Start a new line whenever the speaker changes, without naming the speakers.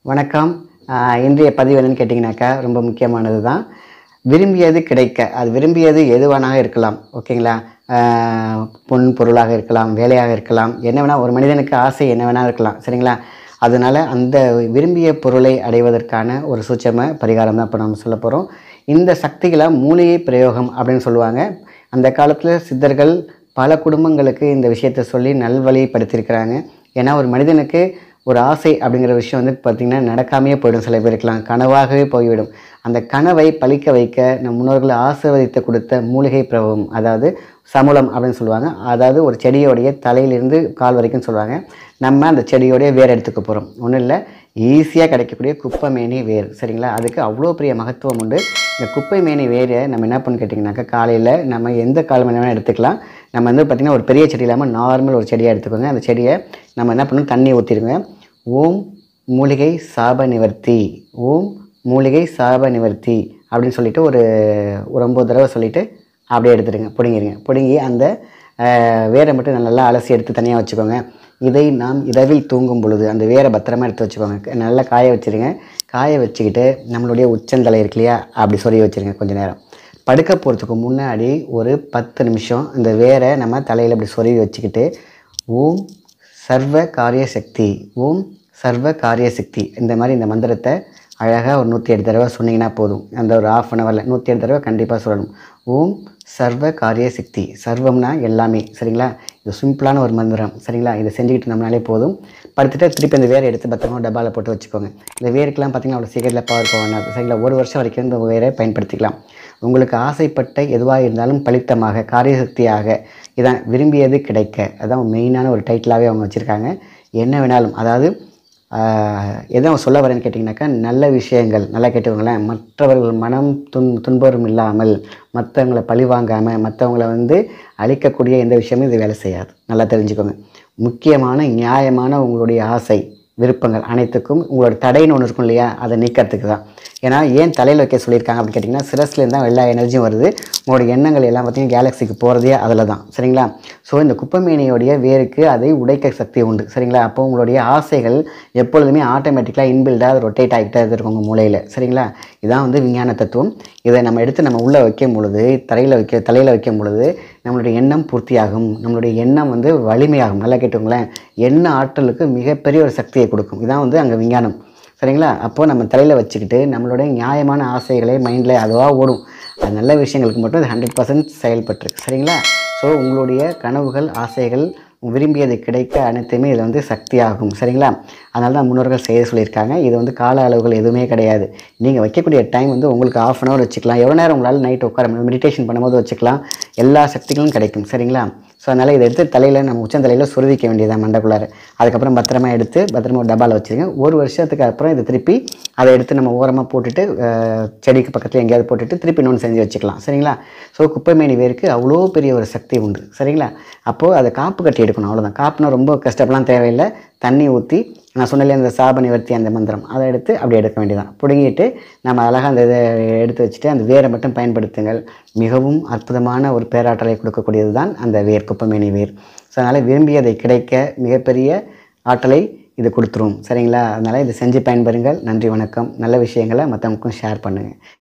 வணக்கம் ஆஹ் இன்றைய பதிவு என்னன்னு கேட்டிங்கனாக்கா ரொம்ப முக்கியமானது தான் விரும்பியது கிடைக்க அது விரும்பியது எதுவானாக இருக்கலாம் ஓகேங்களா ஆஹ் பொன் பொருளாக இருக்கலாம் வேலையாக இருக்கலாம் என்ன வேணால் ஒரு மனிதனுக்கு ஆசை என்ன வேணால் இருக்கலாம் சரிங்களா அதனால் அந்த விரும்பிய பொருளை அடைவதற்கான ஒரு சூட்சம பரிகாரம் தான் இப்போ நம்ம சொல்ல போகிறோம் இந்த சக்திகளை மூலிகை பிரயோகம் அப்படின்னு சொல்லுவாங்க அந்த காலத்தில் சித்தர்கள் பல குடும்பங்களுக்கு இந்த விஷயத்தை சொல்லி நல்வழிப்படுத்தியிருக்கிறாங்க ஏன்னா ஒரு மனிதனுக்கு ஒரு ஆசை அப்படிங்கிற விஷயம் வந்து பார்த்திங்கன்னா நடக்காமையே போயிடும் சில பேருக்கெல்லாம் கனவாகவே போய்விடும் அந்த கனவை பலிக்க வைக்க நம் முன்னோர்கள் ஆசீர்வதித்து கொடுத்த மூலிகை பிரபம் அதாவது சமுளம் அப்படின்னு சொல்லுவாங்க அதாவது ஒரு செடியோடைய தலையிலிருந்து கால் வரைக்கும் சொல்லுவாங்க நம்ம அந்த செடியோடைய வேர் எடுத்துக்க போகிறோம் ஒன்றும் இல்லை ஈஸியாக கிடைக்கக்கூடிய குப்பை மேனி வேர் சரிங்களா அதுக்கு அவ்வளோ பெரிய மகத்துவம் உண்டு இந்த குப்பை மேனி வேரை நம்ம என்ன பண்ணு கேட்டிங்கனாக்கா காலையில் நம்ம எந்த கால் மணி வேணால் எடுத்துக்கலாம் நம்ம வந்து பார்த்திங்கன்னா ஒரு பெரிய செடி இல்லாமல் நார்மல் ஒரு செடியாக எடுத்துக்கோங்க அந்த செடியை நம்ம என்ன பண்ணணும் தண்ணி ஊற்றிடுங்க ஓம் மூலிகை சாப நிவர்த்தி ஓம் மூலிகை சாப நிவர்த்தி அப்படின்னு சொல்லிட்டு ஒரு ஒரு ஒம்பது தடவை சொல்லிவிட்டு அப்படியே எடுத்துடுங்க பிடுங்கிடுங்க பிடுங்கி அந்த அஹ், வேரை மட்டும் நல்லா அலசி எடுத்து தனியாக வச்சுக்கோங்க இதை நாம் இரவில் தூங்கும் பொழுது அந்த வேரை பத்திரமா எடுத்து வச்சுக்கோங்க நல்லா காய வச்சிருங்க காய வச்சுக்கிட்டு நம்மளுடைய உச்சந்தலை இருக்கு இல்லையா அப்படி சொருகி வச்சிருங்க கொஞ்ச நேரம் படுக்க போகிறதுக்கு முன்னாடி ஒரு பத்து நிமிஷம் இந்த வேரை நம்ம தலையில் அப்படி சொருகி வச்சுக்கிட்டு ஓம் சர்வ காரிய சக்தி ஓம் சர்வ காரிய சக்தி இந்த மாதிரி இந்த மந்திரத்தை அழகாக ஒரு நூற்றி எட்டு தடவை சொன்னீங்கன்னா போதும் அந்த ஒரு ஆஃப் அன் ஹவரில் நூற்றி எட்டு தடவை கண்டிப்பாக சொல்லணும் ஓம் சர்வ காரிய சக்தி சர்வம்னா எல்லாமே சரிங்களா இது சிம்பிளான ஒரு மந்திரம் சரிங்களா இதை செஞ்சுக்கிட்டு நம்மளாலே போதும் படுத்துட்டு திருப்பி அந்த வேரை எடுத்து பத்திரமா டப்பாவில் போட்டு வச்சுக்கோங்க இந்த வேருக்கெல்லாம் பார்த்தீங்கன்னா அவ்வளோ சீக்கிரத்தில் பவர் போகாது சரிங்களா ஒரு வருஷம் வரைக்கும் இந்த வேரை பயன்படுத்திக்கலாம் உங்களுக்கு ஆசைப்பட்ட எதுவாக இருந்தாலும் பலித்தமாக காரியசக்தியாக இதான் விரும்பியது கிடைக்க அதான் மெயினான ஒரு டைட்டிலாகவே அவங்க வச்சுருக்காங்க என்ன வேணாலும் அதாவது ஆஹ், எதை அவங்க சொல்ல வரேன்னு கேட்டிங்கனாக்கா நல்ல விஷயங்கள் நல்லா கேட்டுக்கோங்களேன் மற்றவர்கள் மனம் துன் துன்பரும் இல்லாமல் மற்றவங்கள பழி வாங்காமல் மற்றவங்கள வந்து அழிக்கக்கூடிய எந்த விஷயமும் இது வேலை செய்யாது நல்லா தெரிஞ்சுக்கோங்க முக்கியமான நியாயமான உங்களுடைய ஆசை விருப்பங்கள் அனைத்துக்கும் உங்களோட தடைன்னு ஒன்று இருக்கும் இல்லையா அதை நீக்கிறதுக்கு தான் ஏன்னா ஏன் தலையில் வைக்க சொல்லியிருக்காங்க அப்படின்னு கேட்டிங்கன்னா சிரஸ்லேருந்து தான் எல்லா எனர்ஜியும் வருது உங்களோட எண்ணங்கள் எல்லாம் பார்த்தீங்கன்னா கேலக்சிக்கு போகிறதே அதில் தான் சரிங்களா ஸோ இந்த குப்பைமேனியோடைய வேருக்கு அதை உடைக்க சக்தி உண்டு சரிங்களா அப்போ உங்களுடைய ஆசைகள் எப்பொழுதுமே ஆட்டோமேட்டிக்கலாக இன்பில்டாக ரொட்டேட் ஆகிட்டே இருக்கும் உங்கள் மூளையில் சரிங்களா இதான் வந்து விஞ்ஞான தத்துவம் இதை நம்ம எடுத்து நம்ம உள்ளே வைக்கும் பொழுது தரையில் வைக்க தலையில் வைக்கும் பொழுது நம்மளுடைய எண்ணம் பூர்த்தியாகும் நம்மளுடைய எண்ணம் வந்து வலிமையாகும் நல்லா கேட்டுங்களேன் எண்ண ஆற்றலுக்கு மிகப்பெரிய ஒரு சக்தியை கொடுக்கும் இதான் வந்து அங்கே விஞ்ஞானம் சரிங்களா அப்போது நம்ம தலையில் வச்சுக்கிட்டு நம்மளுடைய நியாயமான ஆசைகளை மைண்டில் அதுவாக ஓடும் அது நல்ல விஷயங்களுக்கு மட்டும் அது ஹண்ட்ரட் பர்சன்ட் செயல்பட்டுருக்கு சரிங்களா ஸோ உங்களுடைய கனவுகள் ஆசைகள் விரும்பியது கிடைக்க அனைத்துமே இதில் வந்து சக்தியாகும் சரிங்களா அதனால தான் முன்னோர்கள் செய்ய சொல்லியிருக்காங்க இது வந்து கால அளவுகள் எதுவுமே கிடையாது நீங்கள் வைக்கக்கூடிய டைம் வந்து உங்களுக்கு ஆஃப் அன் ஹவர் வச்சுக்கலாம் எவ்வளோ நேரம் உங்களால் நைட் உட்கார மெடிடேஷன் பண்ணும்போது வச்சுக்கலாம் எல்லா சக்திகளும் கிடைக்கும் சரிங்களா ஸோ அதனால் இதை எடுத்து தலையில் நம்ம உச்சந்தலையில் சுருவிக்க வேண்டியதான் மண்டக்குள்ளார அதுக்கப்புறம் பத்திரமா எடுத்து பத்திரமா ஒரு டப்பாவில் வச்சுருங்க ஒரு வருஷத்துக்கு அப்புறம் இதை திருப்பி அதை எடுத்து நம்ம ஓரமாக போட்டுட்டு அஹ், செடிக்கு பக்கத்தில் எங்கேயாவது போட்டுட்டு திருப்பி இன்னொன்று செஞ்சு வச்சுக்கலாம் சரிங்களா ஸோ குப்பைமேனி வேருக்கு அவ்வளோ பெரிய ஒரு சக்தி உண்டு சரிங்களா அப்போது அதை காப்பு கட்டி எடுக்கணும் அவ்வளோதான் காப்புனா ரொம்ப கஷ்டப்படலாம் தேவையில்லை தண்ணி ஊற்றி நான் சொன்னல இந்த சாப நிவர்த்தி அந்த மந்திரம் அதை எடுத்து அப்படி எடுக்க வேண்டியதான் பிடுங்கிட்டு நம்ம அழகாக அந்த இதை எடுத்து வச்சுட்டு அந்த வேரை மட்டும் பயன்படுத்துங்கள் மிகவும் அற்புதமான ஒரு பேராற்றலை கொடுக்கக்கூடியது தான் அந்த வேர் குப்பமேனி வேர் ஸோ அதனால் விரும்பியதை கிடைக்க மிகப்பெரிய ஆற்றலை இது கொடுத்துரும் சரிங்களா அதனால் இதை செஞ்சு பயன்பெறுங்கள் நன்றி வணக்கம் நல்ல விஷயங்களை மற்றவங்களுக்கும் ஷேர் பண்ணுங்கள்